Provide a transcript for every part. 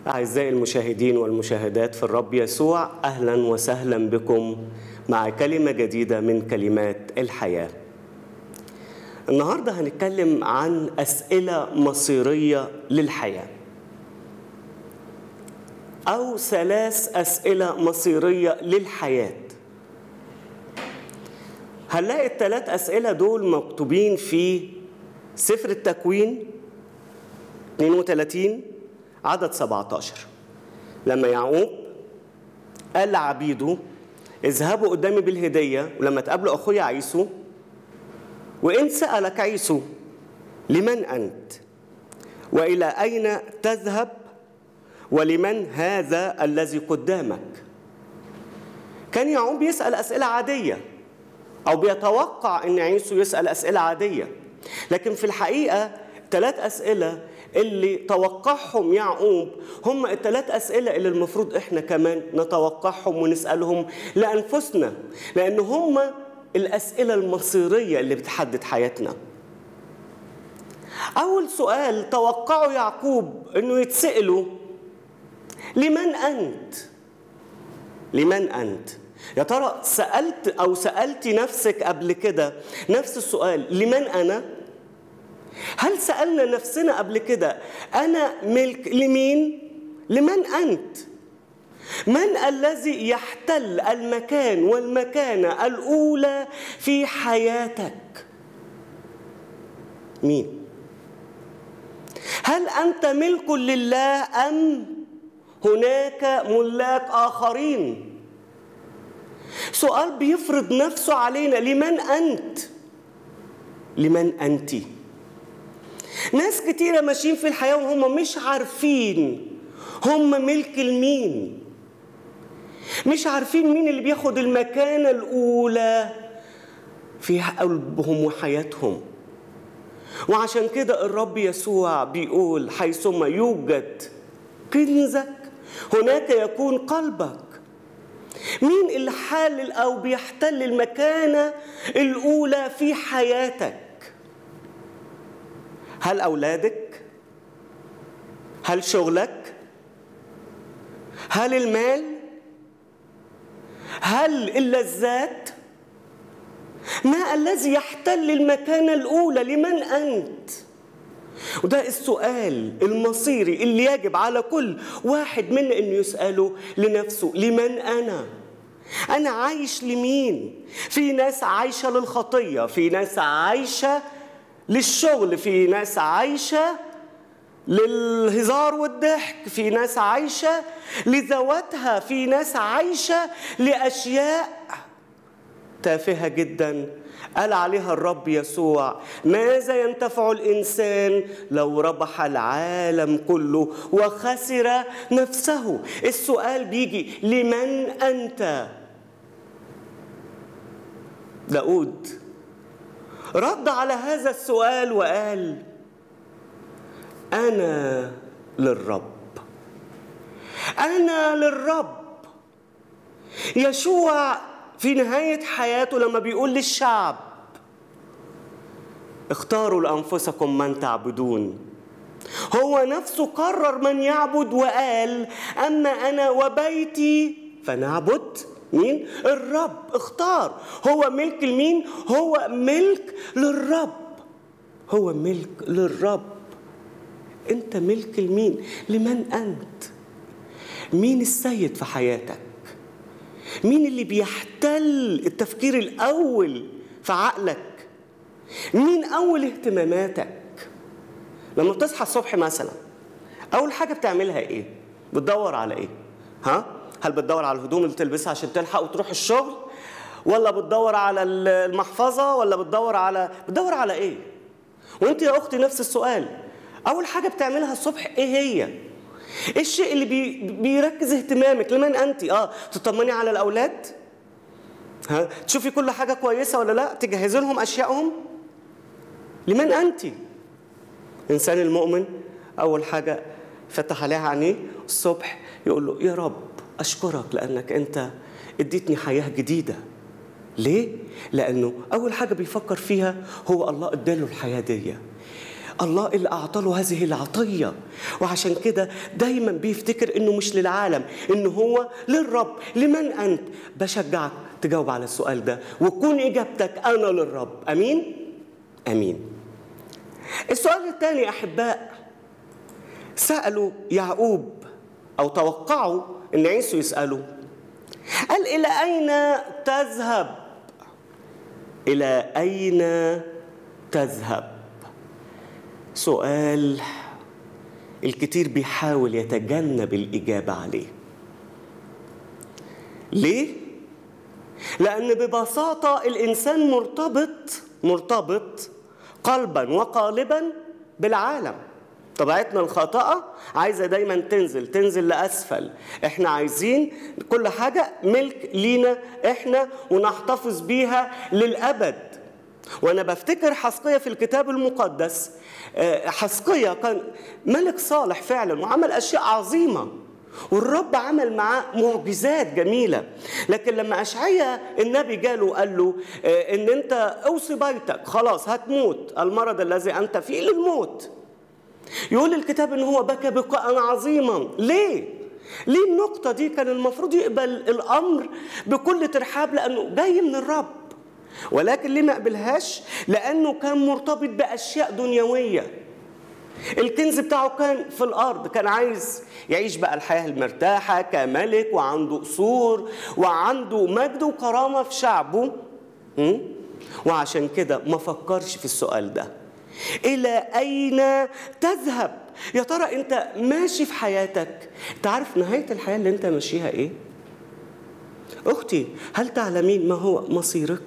أعزائي المشاهدين والمشاهدات في الرب يسوع أهلا وسهلا بكم مع كلمة جديدة من كلمات الحياة النهاردة هنتكلم عن أسئلة مصيرية للحياة أو ثلاث أسئلة مصيرية للحياة هنلاقي الثلاث أسئلة دول مكتوبين في سفر التكوين 32 عدد 17 لما يعقوب قال لعبيده اذهبوا قدامي بالهدية ولما تقابلوا أخويا عيسو وإن سألك عيسو لمن أنت وإلى أين تذهب ولمن هذا الذي قدامك كان يعقوب يسأل أسئلة عادية أو بيتوقع أن عيسو يسأل أسئلة عادية لكن في الحقيقة ثلاث أسئلة اللي توقعهم يعقوب هم الثلاث أسئلة اللي المفروض إحنا كمان نتوقعهم ونسألهم لأنفسنا لأن هم الأسئلة المصيرية اللي بتحدد حياتنا أول سؤال توقعه يعقوب إنه يتسأله لمن أنت؟ لمن أنت؟ يا ترى سألت أو سألتي نفسك قبل كده نفس السؤال لمن أنا؟ هل سألنا نفسنا قبل كده أنا ملك لمين؟ لمن أنت؟ من الذي يحتل المكان والمكانة الأولى في حياتك؟ مين؟ هل أنت ملك لله أم هناك ملاك آخرين؟ سؤال بيفرض نفسه علينا لمن أنت؟ لمن أنتِ؟ ناس كتيرة ماشيين في الحياة وهم مش عارفين هم ملك لمين مش عارفين مين اللي بياخد المكانة الأولى في قلبهم وحياتهم وعشان كده الرب يسوع بيقول حيثما يوجد كنزك هناك يكون قلبك مين اللي حالل أو بيحتل المكانة الأولى في حياتك هل أولادك؟ هل شغلك؟ هل المال؟ هل اللذات؟ ما الذي يحتل المكانة الأولى لمن أنت؟ وده السؤال المصيري اللي يجب على كل واحد منا انه يسأله لنفسه لمن أنا؟ أنا عايش لمين؟ في ناس عايشة للخطية، في ناس عايشة للشغل في ناس عايشة للهزار والضحك في ناس عايشة لذواتها في ناس عايشة لأشياء تافهة جدا قال عليها الرب يسوع ماذا ينتفع الإنسان لو ربح العالم كله وخسر نفسه السؤال بيجي لمن أنت داود رد على هذا السؤال وقال انا للرب انا للرب يشوع في نهايه حياته لما بيقول للشعب اختاروا لانفسكم من تعبدون هو نفسه قرر من يعبد وقال اما انا وبيتي فنعبد مين؟ الرب اختار هو ملك لمين؟ هو ملك للرب هو ملك للرب انت ملك لمين؟ لمن انت؟ مين السيد في حياتك؟ مين اللي بيحتل التفكير الاول في عقلك؟ مين اول اهتماماتك؟ لما بتصحى الصبح مثلا اول حاجه بتعملها ايه؟ بتدور على ايه؟ ها؟ هل بتدور على الهدوم اللي تلبسها عشان تلحق وتروح الشغل ولا بتدور على المحفظه ولا بتدور على بتدور على ايه وانت يا اختي نفس السؤال اول حاجه بتعملها الصبح ايه هي ايه الشيء اللي بي... بيركز اهتمامك لمن انت اه تطمني على الاولاد ها تشوفي كل حاجه كويسه ولا لا تجهزي لهم اشيائهم لمن انت الانسان المؤمن اول حاجه فتح عليها عينيه الصبح يقول له يا رب أشكرك لأنك أنت اديتني حياة جديدة ليه؟ لأنه أول حاجة بيفكر فيها هو الله اداله الحياة دي الله اللي أعطى له هذه العطية وعشان كده دايما بيفتكر إنه مش للعالم إنه هو للرب لمن أنت بشجعك تجاوب على السؤال ده وتكون إجابتك أنا للرب أمين أمين السؤال الثاني أحباء سألوا يعقوب أو توقعوا إن عيسو يسأله قال إلى أين تذهب إلى أين تذهب سؤال الكثير بيحاول يتجنب الإجابة عليه ليه؟ لأن ببساطة الإنسان مرتبط مرتبط قلبا وقالبا بالعالم طبيعتنا الخاطئة عايزة دايما تنزل تنزل لأسفل احنا عايزين كل حاجة ملك لينا احنا ونحتفظ بيها للأبد وانا بفتكر حسقية في الكتاب المقدس حسقية كان ملك صالح فعلا وعمل اشياء عظيمة والرب عمل معاه معجزات جميلة لكن لما أشعيا النبي جاله قال له إن أنت أوصي بيتك خلاص هتموت المرض الذي أنت فيه للموت يقول الكتاب ان هو بكى بكاء عظيما ليه ليه النقطه دي كان المفروض يقبل الامر بكل ترحاب لانه جاي من الرب ولكن ليه ما قبلهاش لانه كان مرتبط باشياء دنيويه الكنز بتاعه كان في الارض كان عايز يعيش بقى الحياه المرتاحه كملك وعنده قصور وعنده مجد وكرامه في شعبه وعشان كده ما فكرش في السؤال ده إلى أين تذهب؟ يا ترى أنت ماشي في حياتك تعرف نهاية الحياة اللي أنت ماشيها إيه؟ أختي هل تعلمين ما هو مصيرك؟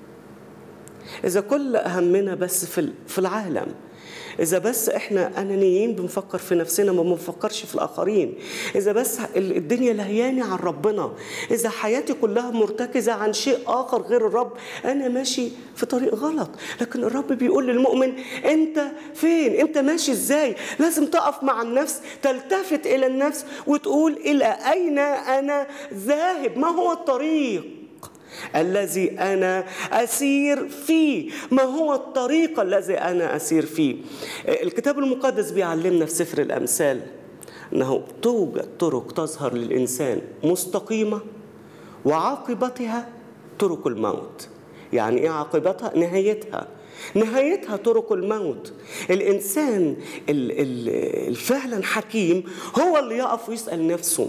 إذا كل همنا بس في العالم إذا بس إحنا أنانيين بنفكر في نفسنا ما بنفكرش في الآخرين إذا بس الدنيا لهياني عن ربنا إذا حياتي كلها مرتكزة عن شيء آخر غير الرب أنا ماشي في طريق غلط لكن الرب بيقول للمؤمن أنت فين أنت ماشي إزاي لازم تقف مع النفس تلتفت إلى النفس وتقول إلى أين أنا ذاهب ما هو الطريق الذي انا اسير فيه ما هو الطريق الذي انا اسير فيه الكتاب المقدس بيعلمنا في سفر الامثال انه توجد طرق تظهر للانسان مستقيمه وعاقبتها طرق الموت يعني ايه عاقبتها نهايتها نهايتها طرق الموت الانسان الفعلا حكيم هو اللي يقف ويسال نفسه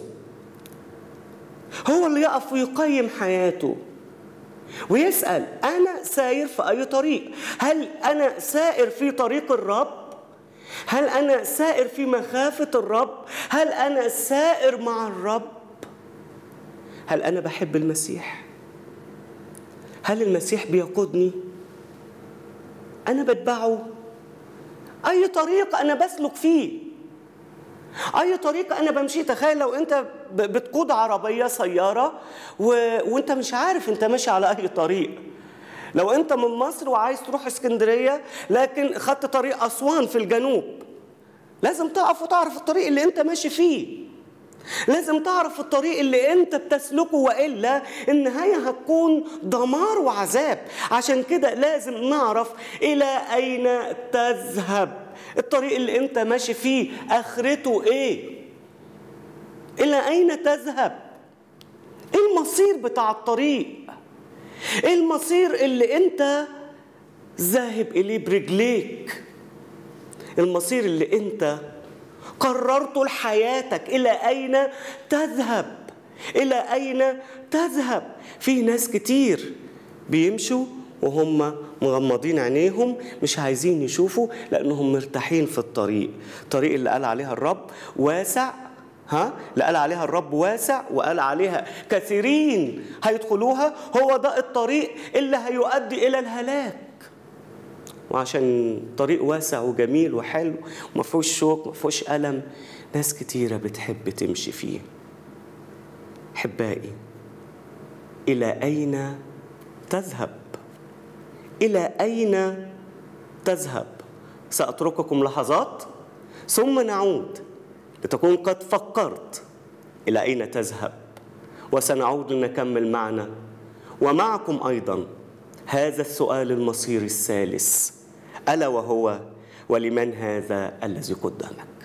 هو اللي يقف ويقيم حياته ويسأل أنا ساير في أي طريق هل أنا سائر في طريق الرب هل أنا سائر في مخافة الرب هل أنا سائر مع الرب هل أنا بحب المسيح هل المسيح بيقودني أنا بتبعه أي طريق أنا بسلك فيه اي طريق انا بمشي تخيل لو انت بتقود عربيه سياره و... وانت مش عارف انت ماشي على اي طريق لو انت من مصر وعايز تروح اسكندريه لكن خدت طريق اسوان في الجنوب لازم تقف وتعرف الطريق اللي انت ماشي فيه لازم تعرف الطريق اللي انت بتسلكه والا النهايه هتكون دمار وعذاب عشان كده لازم نعرف الى اين تذهب الطريق اللي انت ماشي فيه اخرته ايه الى اين تذهب ايه المصير بتاع الطريق ايه المصير اللي انت ذاهب اليه برجليك المصير اللي انت قررته لحياتك الى اين تذهب الى اين تذهب في ناس كتير بيمشوا وهم مغمضين عينيهم مش عايزين يشوفوا لانهم مرتاحين في الطريق الطريق اللي قال عليها الرب واسع ها اللي قال عليها الرب واسع وقال عليها كثيرين هيدخلوها هو ده الطريق اللي هيؤدي الى الهلاك وعشان طريق واسع وجميل وحلو وما فيهوش شوك ما فيهوش الم ناس كتيره بتحب تمشي فيه احبائي الى اين تذهب الى اين تذهب ساترككم لحظات ثم نعود لتكون قد فكرت الى اين تذهب وسنعود نكمل معنا ومعكم ايضا هذا السؤال المصيري الثالث الا وهو ولمن هذا الذي قدامك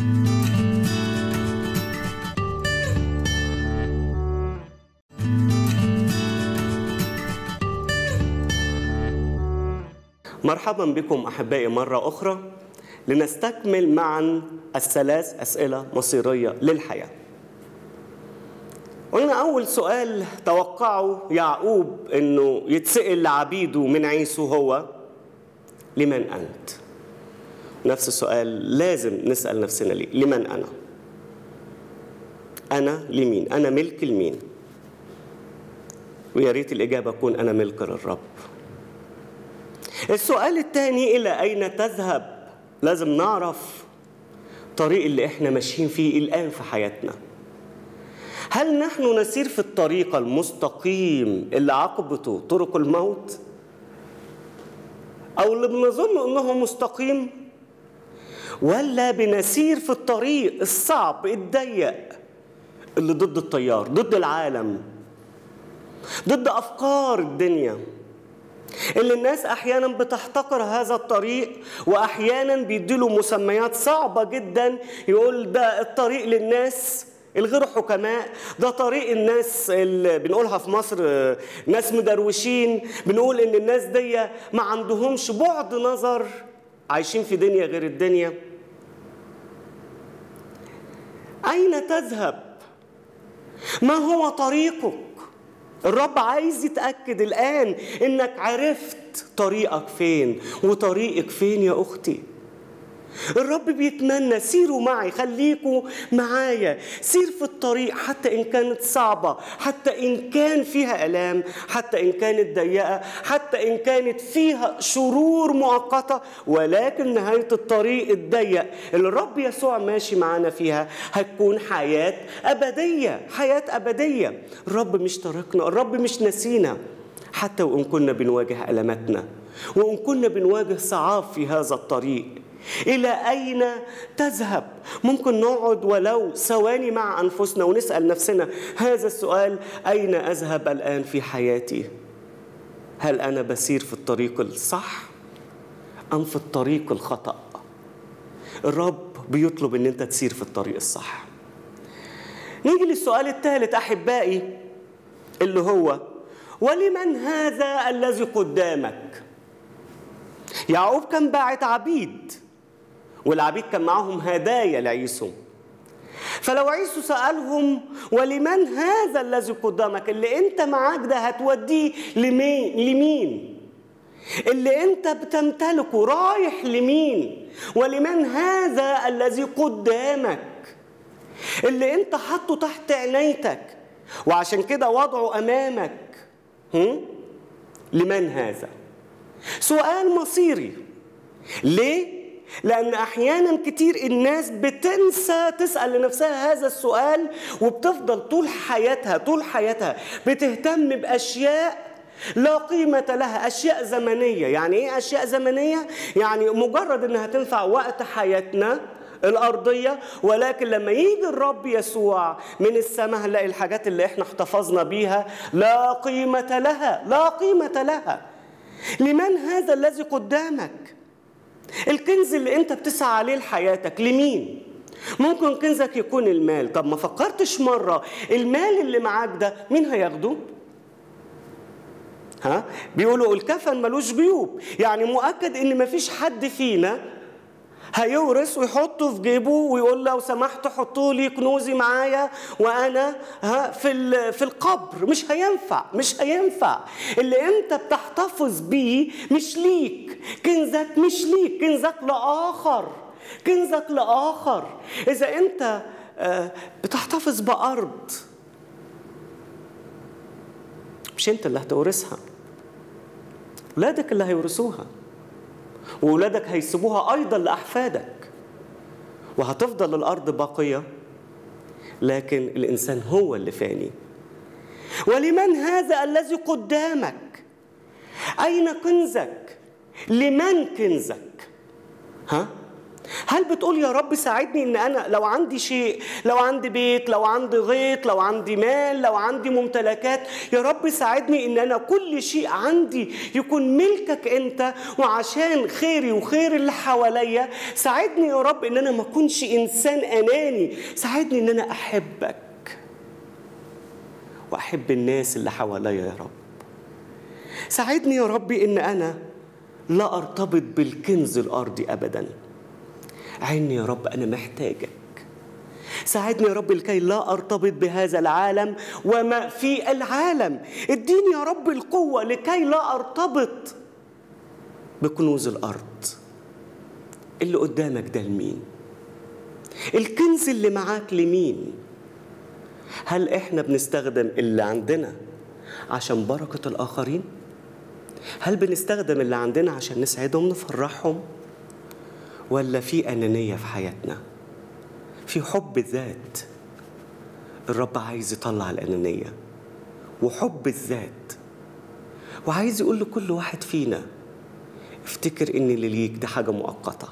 مرحبا بكم احبائي مره اخرى لنستكمل معا الثلاث اسئله مصيريه للحياه قلنا اول سؤال توقعه يعقوب انه يتسال لعبيده من عيسو هو لمن انت نفس السؤال لازم نسال نفسنا ليه لمن انا انا لمين انا ملك لمين ويا ريت الاجابه تكون انا ملك للرب السؤال الثاني إلى أين تذهب؟ لازم نعرف الطريق اللي احنا ماشيين فيه الآن في حياتنا هل نحن نسير في الطريق المستقيم اللي عقبته طرق الموت؟ أو اللي بنظن إنه مستقيم؟ ولا بنسير في الطريق الصعب الضيق اللي ضد التيار ضد العالم ضد أفكار الدنيا اللي الناس احيانا بتحتقر هذا الطريق واحيانا بيديله مسميات صعبه جدا يقول ده الطريق للناس الغير حكماء ده طريق الناس اللي بنقولها في مصر ناس مدروشين بنقول ان الناس دي ما عندهمش بعد نظر عايشين في دنيا غير الدنيا اين تذهب ما هو طريقك الرب عايز يتأكد الآن إنك عرفت طريقك فين وطريقك فين يا أختي الرب بيتمنى سيروا معي خليكوا معايا سير في الطريق حتى إن كانت صعبة حتى إن كان فيها ألام حتى إن كانت ضيقة حتى إن كانت فيها شرور مؤقتة ولكن نهاية الطريق الضيق اللي الرب يسوع ماشي معانا فيها هتكون حياة أبدية حياة أبدية الرب مش تركنا الرب مش نسينا حتى وإن كنا بنواجه ألماتنا وإن كنا بنواجه صعاب في هذا الطريق إلى أين تذهب؟ ممكن نقعد ولو ثواني مع أنفسنا ونسأل نفسنا هذا السؤال أين أذهب الآن في حياتي؟ هل أنا بسير في الطريق الصح أم في الطريق الخطأ؟ الرب بيطلب إن أنت تسير في الطريق الصح. نيجي للسؤال الثالث أحبائي اللي هو ولمن هذا الذي قدامك؟ يعقوب كان باعت عبيد والعبيد كان معاهم هدايا لعيسو فلو عيسو سألهم ولمن هذا الذي قدامك اللي انت معاك ده هتوديه لمين لمين اللي انت بتمتلكه رايح لمين ولمن هذا الذي قدامك اللي انت حاطه تحت عنايتك وعشان كده وضعه امامك هم؟ لمن هذا سؤال مصيري ليه لأن أحيانا كتير الناس بتنسى تسأل لنفسها هذا السؤال وبتفضل طول حياتها طول حياتها بتهتم بأشياء لا قيمة لها أشياء زمنية يعني إيه أشياء زمنية؟ يعني مجرد إنها تنفع وقت حياتنا الأرضية ولكن لما يجي الرب يسوع من السماء هنلاقي الحاجات اللي احنا احتفظنا بيها لا قيمة لها لا قيمة لها لمن هذا الذي قدامك الكنز اللي انت بتسعى عليه لحياتك لمين ممكن كنزك يكون المال طب ما فكرتش مرة المال اللي معاك ده مين هياخده ها بيقولوا الكفن ملوش جيوب يعني مؤكد ان مفيش حد فينا هيورث ويحطه في جيبه ويقول لو سمحت حطوا لي كنوزي معايا وانا ها في في القبر مش هينفع مش هينفع اللي انت بتحتفظ بيه مش ليك كنزك مش ليك كنزك لاخر كنزك لاخر اذا انت بتحتفظ بارض مش انت اللي هتورثها ولادك اللي هيورثوها وولادك هيسيبوها ايضا لاحفادك وهتفضل الارض باقيه لكن الانسان هو اللي فاني ولمن هذا الذي قدامك اين كنزك لمن كنزك ها هل بتقول يا رب ساعدني ان انا لو عندي شيء لو عندي بيت لو عندي غيط لو عندي مال لو عندي ممتلكات يا رب ساعدني ان انا كل شيء عندي يكون ملكك انت وعشان خيري وخير اللي حواليا ساعدني يا رب ان انا ما اكونش انسان اناني ساعدني ان انا احبك واحب الناس اللي حواليا يا رب ساعدني يا ربي ان انا لا ارتبط بالكنز الارضي ابدا عيني يا رب انا محتاجك ساعدني يا رب لكي لا ارتبط بهذا العالم وما في العالم اديني يا رب القوه لكي لا ارتبط بكنوز الارض اللي قدامك ده لمين الكنز اللي معاك لمين هل احنا بنستخدم اللي عندنا عشان بركه الاخرين هل بنستخدم اللي عندنا عشان نسعدهم نفرحهم ولا في أنانية في حياتنا في حب الذات الرب عايز يطلع الأنانية وحب الذات وعايز يقول لكل واحد فينا افتكر ان اللي ليك ده حاجة مؤقتة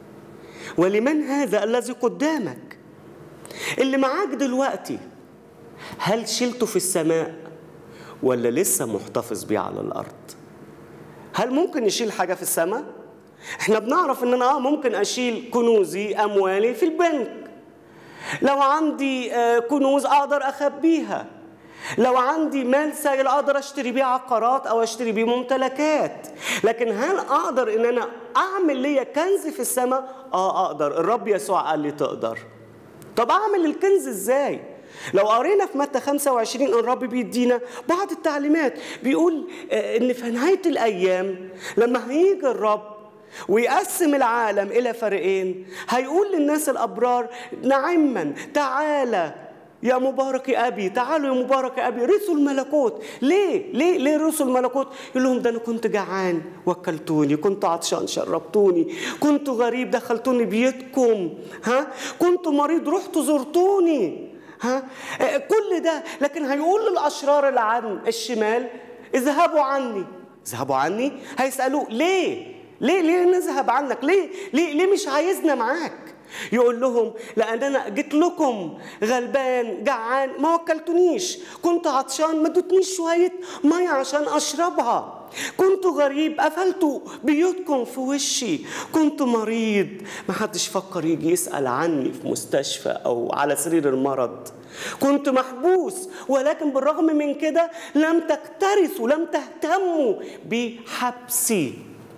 ولمن هذا الذي قدامك اللي معاك دلوقتي هل شلته في السماء ولا لسه محتفظ بيه على الأرض هل ممكن يشيل حاجة في السماء؟ احنا بنعرف ان انا اه ممكن اشيل كنوزي اموالي في البنك لو عندي آه كنوز اقدر اخبيها لو عندي مال سائل اقدر اشتري بيه عقارات او اشتري بيه ممتلكات لكن هل اقدر ان انا اعمل ليا كنز في السماء اه اقدر الرب يسوع قال لي تقدر طب اعمل الكنز ازاي لو قرينا في متى 25 الرب بيدينا بعض التعليمات بيقول ان في نهايه الايام لما هيجي الرب ويقسم العالم الى فريقين هيقول للناس الابرار نعما تعالى يا مبارك ابي تعالوا يا مبارك ابي رثوا الملكوت ليه ليه ليه رثوا الملكوت يقول لهم ده انا كنت جعان وكلتوني كنت عطشان شربتوني كنت غريب دخلتوني بيتكم ها كنت مريض رحت زرتوني ها كل ده لكن هيقول للاشرار اللي عن الشمال اذهبوا عني اذهبوا عني هيسالوه ليه ليه ليه نذهب عنك ليه ليه ليه مش عايزنا معاك يقول لهم لان انا جيت لكم غلبان جعان ما وكلتونيش كنت عطشان ما ادتنيش شويه ميه عشان اشربها كنت غريب قفلتوا بيوتكم في وشي كنت مريض ما حدش فكر يجي يسال عني في مستشفى او على سرير المرض كنت محبوس ولكن بالرغم من كده لم تكترثوا لم تهتموا بحبسي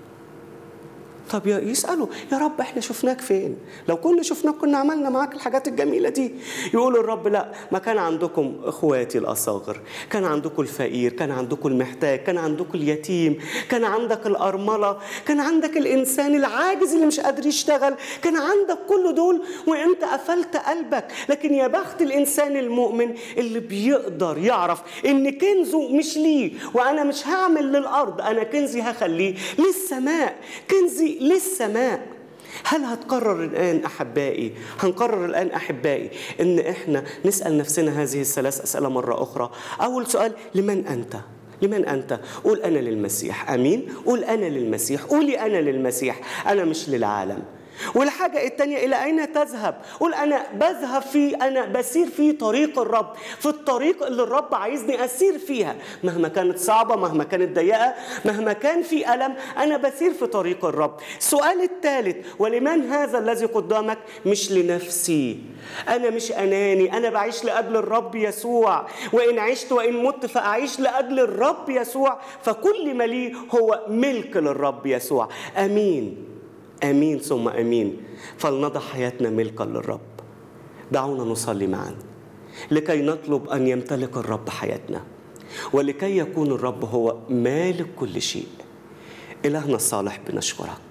طب يا يسألوا يا رب احنا شفناك فين لو كنا شفناك كنا عملنا معاك الحاجات الجميلة دي يقول الرب لا ما كان عندكم اخواتي الأصاغر كان عندكم الفقير كان عندكم المحتاج كان عندكم اليتيم كان عندك الأرملة كان عندك الإنسان العاجز اللي مش قادر يشتغل كان عندك كل دول وانت قفلت قلبك لكن يا بخت الإنسان المؤمن اللي بيقدر يعرف ان كنزه مش ليه وانا مش هعمل للأرض انا كنزي هخليه للسماء كنزي للسماء هل هتقرر الآن أحبائي هنقرر الآن أحبائي إن إحنا نسأل نفسنا هذه الثلاث أسئلة مرة أخرى أول سؤال لمن أنت لمن أنت؟ قول أنا للمسيح أمين؟ قول أنا للمسيح قولي أنا للمسيح أنا مش للعالم والحاجة التانية إلى أين تذهب؟ قول أنا بذهب في أنا بسير في طريق الرب في الطريق اللي الرب عايزني أسير فيها مهما كانت صعبة مهما كانت ضيقة مهما كان في ألم أنا بسير في طريق الرب السؤال الثالث ولمن هذا الذي قدامك مش لنفسي أنا مش أناني أنا بعيش لأجل الرب يسوع وإن عشت وإن مت فأعيش لأجل الرب يسوع فكل ما لي هو ملك للرب يسوع أمين امين ثم امين فلنضع حياتنا ملكا للرب دعونا نصلي معا لكي نطلب ان يمتلك الرب حياتنا ولكي يكون الرب هو مالك كل شيء الهنا الصالح بنشكرك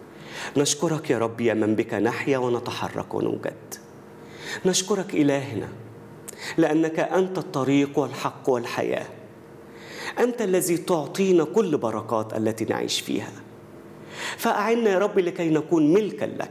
نشكرك يا رب يا من بك نحيا ونتحرك ونوجد نشكرك الهنا لانك انت الطريق والحق والحياه انت الذي تعطينا كل بركات التي نعيش فيها فأعنا يا رب لكي نكون ملكا لك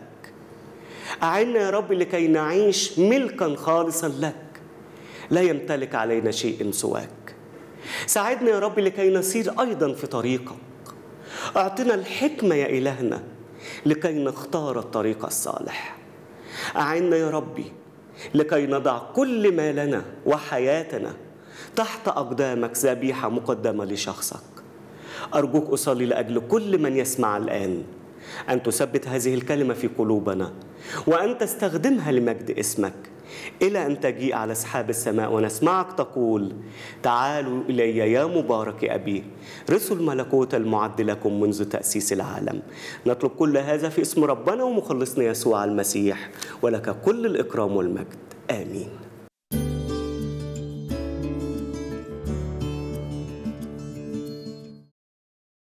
أعنا يا رب لكي نعيش ملكا خالصا لك لا يمتلك علينا شيء سواك ساعدنا يا رب لكي نسير أيضا في طريقك أعطنا الحكمة يا إلهنا لكي نختار الطريق الصالح أعنا يا ربي لكي نضع كل ما لنا وحياتنا تحت أقدامك ذبيحة مقدمة لشخصك أرجوك أصلي لأجل كل من يسمع الآن أن تثبت هذه الكلمة في قلوبنا وأن تستخدمها لمجد اسمك إلى أن تجيء على سحاب السماء ونسمعك تقول تعالوا إلي يا مبارك أبي رثوا الملكوت المعد لكم منذ تأسيس العالم نطلب كل هذا في اسم ربنا ومخلصنا يسوع المسيح ولك كل الإكرام والمجد آمين